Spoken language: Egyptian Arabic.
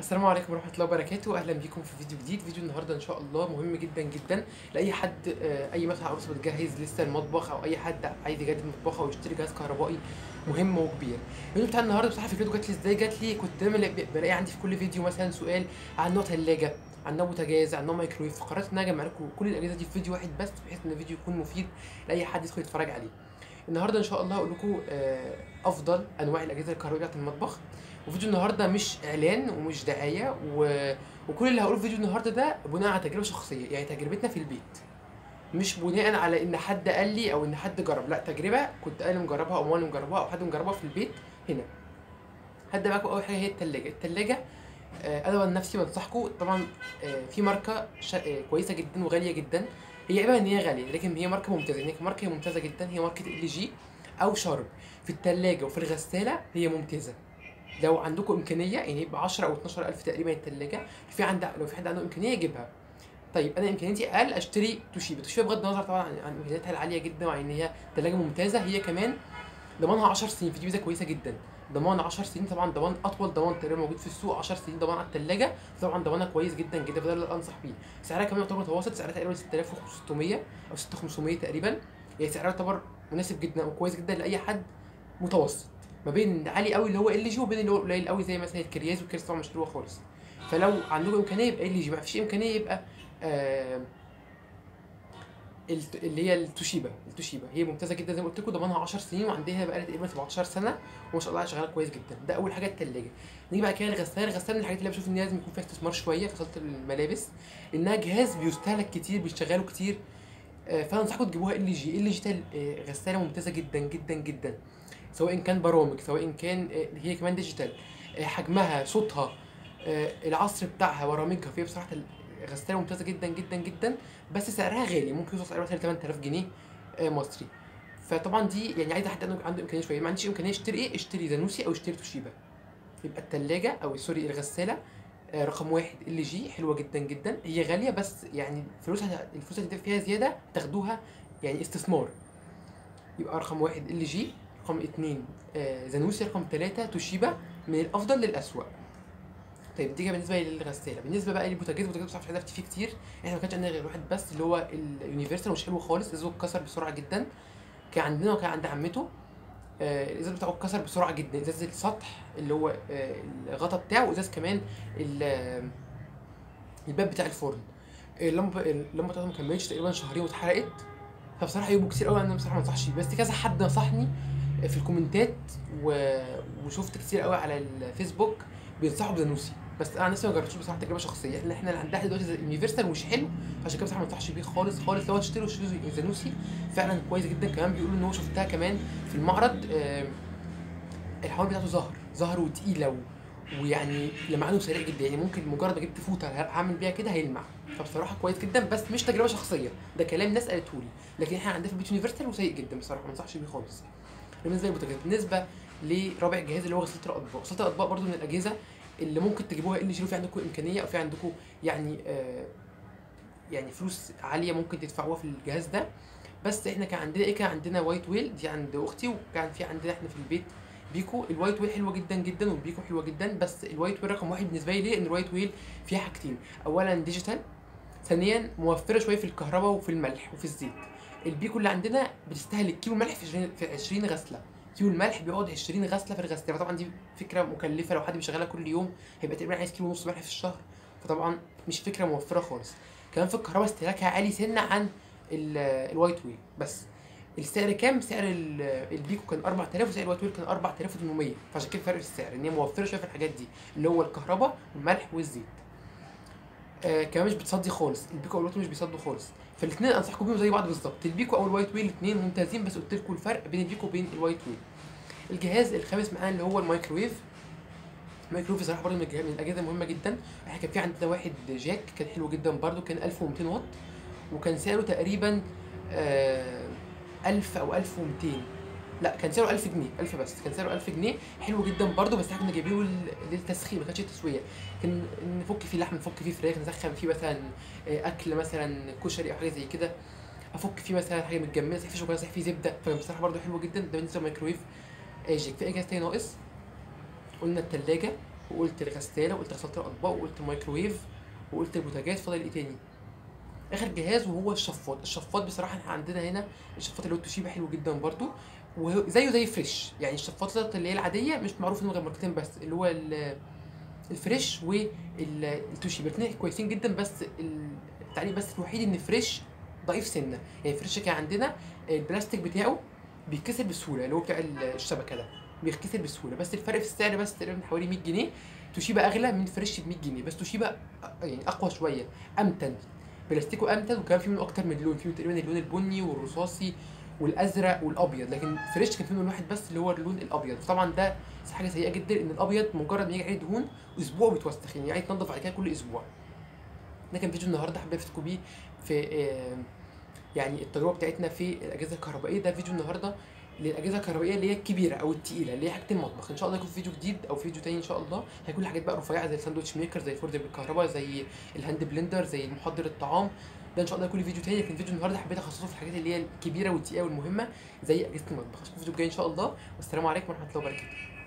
السلام عليكم ورحمة الله وبركاته، أهلا بيكم في فيديو جديد، فيديو النهارده إن شاء الله مهم جدا جدا لأي حد آه، أي مثلا عروسة بتجهز لسه المطبخ أو أي حد عايز يجدد مطبخه أو يشتري جهاز كهربائي مهم وكبير. الفيديو بتاع النهارده بصراحة فكرته جات لي إزاي؟ جات لي كنت دايما لا- بلاقي عندي في كل فيديو مثلا سؤال عن نوع ثلاجة، عن نوع بوتاجاز، عن نوع مايكرويف، فقررت إن أنا أجمع لكم كل الأجهزة دي في فيديو واحد بس بحيث إن الفيديو يكون مفيد لأي حد يدخل يتفرج عليه. النهارده إن شاء الله هقول لكم آه، أفضل أنواع الأجهزة الكهربائية بتاعت المطبخ. وفيديو النهارده مش اعلان ومش دعايه و... وكل اللي هقوله في فيديو النهارده ده بناء على تجربه شخصيه يعني تجربتنا في البيت مش بناء على ان حد قال لي او ان حد جرب لا تجربه كنت انا مجربها او ماما مجربها او حد مجربها في البيت هنا هبدا معاكم اول حاجه هي التلاجة التلاجة آه، انا عن نفسي بنصحكم طبعا آه، في ماركه ش... آه، كويسه جدا وغاليه جدا هي عيبها ان هي غاليه لكن هي ماركه ممتازه يعني ماركه هي ممتازه جدا هي ماركه ال جي او شارب في التلاجة وفي الغساله هي ممتازه لو عندكم امكانيه يعني ب 10 او 12 الف تقريبا الثلاجه في عند لو في حد عنده امكانيه يجيبها طيب انا امكانياتي اقل اشتري توشيبا توشيبا بغض النظر طبعا عن عن امكانياتها العاليه جدا وعن ان هي ثلاجه ممتازه هي كمان ضمانها 10 سنين في دي ميزه كويسه جدا ضمان 10 سنين طبعا ضمان اطول ضمان تقريبا موجود في السوق 10 سنين ضمان على الثلاجه طبعا ضمانها كويس جدا جدا فده اللي انصح بيه سعرها كمان يعتبر متوسط سعرها تقريبا 6600 او 6500 تقريبا يعني سعرها يعتبر مناسب جدا وكويس جدا لاي حد متوسط ما بين عالي قوي اللي هو ال جي وبين اللي هو قليل قوي زي مثلا الكرياز والكرياز طبعا مش حلوه خالص فلو عندكم امكانيه يبقى ال جي ما فيش امكانيه يبقى آه الت- اللي هي التوشيبا التوشيبا هي ممتازه جدا زي ما قلت لكم ضمانها 10 سنين وعندها بقى تقريبا 17 سنه وما شاء الله شغاله كويس جدا ده اول حاجه الثلاجه نيجي بعد كده الغساله الغساله من الحاجات اللي أنا بشوف ان هي لازم يكون فيها استثمار شويه في غساله الملابس انها جهاز بيستهلك كتير بيشتغله كتير آه، فانا انصحكم تجيبوها ال جي ال جي غساله ممتازه جدا جدا جدا سواء كان برامج سواء كان آه، هي كمان ديجيتال آه، حجمها صوتها آه، العصر بتاعها برامجها فهي بصراحه غساله ممتازه جدا جدا جدا بس سعرها غالي ممكن يوصل تقريبا 8000 جنيه آه، مصري فطبعا دي يعني عايزه حد عنده عنده امكانيه شويه ما عنديش امكانيه اشتري ايه اشتري زانوسي او اشتري توشيبا يبقى الثلاجه او سوري الغساله آه، رقم واحد ال جي حلوه جدا جدا هي غاليه بس يعني فلوسها الفلوس اللي فيها زياده تاخدوها يعني استثمار يبقى رقم واحد ال جي رقم اتنين آه، زانوسي رقم تلاتة توشيبا من الافضل للاسوأ طيب دي كده بالنسبه للغساله بالنسبه بقى للبوتاجاز البوتاجاز بصراحه مش عايز افتي فيه كتير احنا ما كانش عندنا غير واحد بس اللي هو اليونيفرسال مش حلو خالص ازازه اتكسر بسرعه جدا كان عندنا وكان عند عمته آه، الازاز بتاعه اتكسر بسرعه جدا ازاز السطح اللي هو آه، الغطا بتاعه وازاز كمان ال- آه، الباب بتاع الفرن اللمبه اللمبه بتاعته ما كملتش تقريبا شهرين واتحرقت فبصراحه عيوبه كتير قوي انا بصراحه ما انصحش بيه بس كذا حد نصحني في الكومنتات و... وشفت كتير قوي على الفيسبوك بينصحوا بزانوسي بس انا نفسي ما جربتوش بصراحه تجربه شخصيه احنا احنا اللي عندنا دلوقتي زي اليونيفرسال مش حلو عشان كده بصراحه ما انصحش بيه خالص خالص لو هتشتروا اشتروا زانوسي فعلا كويس جدا كمان بيقولوا ان هو شفتها كمان في المعرض آه، الحوار بتاعته ظهر ظهر وتقيله و... ويعني لمعانه سريع جدا يعني ممكن مجرد ما جبت فوطه هعمل بيها كده هيلمع فبصراحه كويس جدا بس مش تجربه شخصيه ده كلام ناس قالته لي لكن احنا عندنا في البيت يونيفرسال وسيء جدا بصراحه ما انصحش بيه خالص بالنسبه للبوتاجاز بالنسبه لرابع جهاز اللي هو غساله الاطباق غساله الاطباق برضو من الاجهزه اللي ممكن تجيبوها اللي يشيلوا في عندكم امكانيه او في عندكم يعني آه يعني فلوس عاليه ممكن تدفعوها في الجهاز ده بس احنا كان عندنا ايه كان عندنا وايت ويل دي عند اختي وكان في عندنا احنا في البيت بيكو الوايت ويل حلوه جدا جدا والبيكو حلوه جدا بس الوايت ويل رقم واحد بالنسبه لي ليه ان الوايت ويل فيها حاجتين اولا ديجيتال ثانيا موفره شويه في الكهرباء وفي الملح وفي الزيت البيكو اللي عندنا بتستهلك كيلو ملح في 20 في 20 غسله كيلو الملح بيقعد 20 غسله في الغساله فطبعا دي فكره مكلفه لو حد بيشغلها كل يوم هيبقى تقريبا عايز كيلو ونص ملح في الشهر فطبعا مش فكره موفره خالص كمان في الكهرباء استهلاكها عالي سنه عن ال- الوايت ويل بس السعر كام؟ سعر ال- البيكو كان 4000 وسعر الوايت ويل كان 4800 فعشان كده فرق في السعر ان هي موفره شويه في الحاجات دي اللي هو الكهرباء والملح والزيت. آه كمان مش بتصدي خالص البيكو والوايت ويل مش بيصدوا خالص فالاثنين انصحكم بيهم زي بعض بالظبط البيكو او الوايت ويل الاثنين ممتازين بس قلت لكم الفرق بين البيكو وبين الوايت ويل. الجهاز الخامس معانا اللي هو الميكروويف الميكروويف بصراحه برضه من الجهاز- من الاجهزه المهمه جدا احنا كان في عندنا واحد جاك كان حلو جدا برضه كان 1200 واط وكان سعره تقريبا آه 1000 او 1200 لا كان سعره 1000 جنيه 1000 بس كان سعره 1000 جنيه حلو جدا برضه بس احنا كنا جايبينه لل- للتسخين ما كانش تسويه كان نفك فيه لحم نفك فيه فراخ نسخن فيه مثلا آه، اكل مثلا كشري او حاجه زي كده افك فيه مثلا حاجه متجمده صحيح فيه شوكولاته صحيح فيه زبده فبصراحه برضه حلو جدا ده بالنسبه للميكروويف آه، جاك في اي جهاز تاني ناقص قلنا التلاجة وقلت الغساله وقلت غساله الاطباق وقلت الميكروويف وقلت البوتاجاز فاضل ايه تاني اخر جهاز وهو الشفاط الشفاط بصراحه احنا عندنا هنا الشفاط اللي هو توشيبا حلو جدا برضو وزيه زي فريش يعني الشفاطات اللي هي العاديه مش معروف انهم غير ماركتين بس اللي هو ال- الفريش والتوشيبا الاثنين كويسين جدا بس التعليق بس الوحيد ان فريش ضعيف سنه يعني فريش كان عندنا البلاستيك بتاعه بيتكسر بسهوله اللي هو بتاع الشبكه ده بيتكسر بسهوله بس الفرق في السعر بس تقريبا حوالي 100 جنيه توشيبا اغلى من فريش ب 100 جنيه بس توشيبا يعني اقوى شويه امتن بلاستيكه امتن وكمان في منه اكتر من لون في تقريبا اللون البني والرصاصي والازرق والابيض لكن فريش كان في لون واحد بس اللي هو اللون الابيض طبعا ده حاجه سيئه جدا ان الابيض مجرد ما يجي عليه دهون اسبوع بيتوسخ يعني يعني تنضف بعد كده كل اسبوع ده كان فيديو النهارده حابب افيدكم بيه في آه، يعني التجربه بتاعتنا في الاجهزه الكهربائيه ده فيديو النهارده للاجهزه الكهربائيه اللي هي الكبيره او التقيله اللي هي حاجه المطبخ ان شاء الله يكون في فيديو جديد او فيديو تاني ان شاء الله هيكون حاجات بقى رفيعه زي الساندوتش ميكر زي الفرن بالكهرباء زي الهاند بلندر زي محضر الطعام ده ان شاء الله يكون لي فيديو تاني لكن فيديو النهارده حبيت اخصصه في الحاجات اللي هي الكبيره والتقيله والمهمه زي اجهزه المطبخ اشوفكم الفيديو الجاي ان شاء الله والسلام عليكم ورحمه الله وبركاته